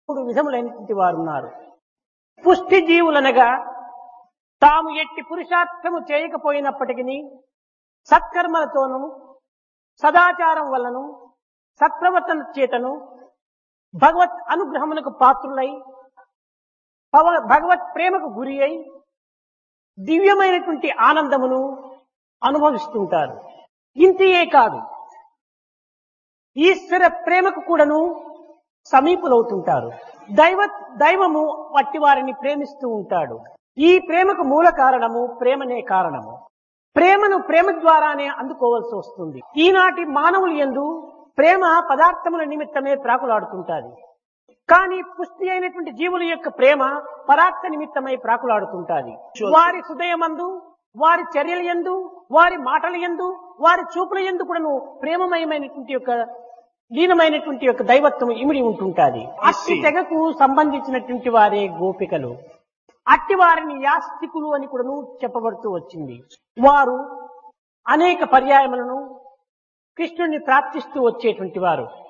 మూడు విధములైనటువంటి వారు ఉన్నారు పుష్టి జీవులనగా తాము ఎట్టి పురుషార్థము చేయకపోయినప్పటికీ సత్కర్మలతోనూ సదాచారం వలన సత్ప్రవర్తన చేతను భగవత్ అనుగ్రహమునకు పాత్రులై పవ- భగవత్ ప్రేమకు గురి అయి దివ్యమైనటువంటి ఆనందమును అనుభవిస్తుంటారు ఇంతియే కాదు ఈశ్వర ప్రేమకు కూడాను సమీపులవుతుంటారు దైవ దైవము వట్టి వారిని ప్రేమిస్తూ ఉంటాడు ఈ ప్రేమకు మూల కారణము ప్రేమనే కారణము ప్రేమను ప్రేమ ద్వారానే అందుకోవాల్సి వస్తుంది ఈనాటి మానవులు ఎందు ప్రేమ పదార్థముల నిమిత్తమే ప్రాకులాడుతుంటాది కానీ పుష్టి అయినటువంటి జీవుల యొక్క ప్రేమ పరార్థ నిమిత్తమై ప్రాకులాడుతుంటాది వారి హృదయమందు వారి చర్యల యందు వారి మాటల యందు వారి చూపుల యందు కూడాను ప్రేమమయమైనటువంటి యొక్క లీనమైనటువంటి యొక్క దైవత్వం ఇమిడి ఉంటుంటాది అట్టి తెగకు సంబంధించినటువంటి వారే గోపికలు అట్టి వారిని యాస్తికులు అని కూడాను చెప్పబడుతూ వచ్చింది వారు అనేక పర్యాయములను కృష్ణుని ప్రార్థిస్తూ వచ్చేటువంటి వారు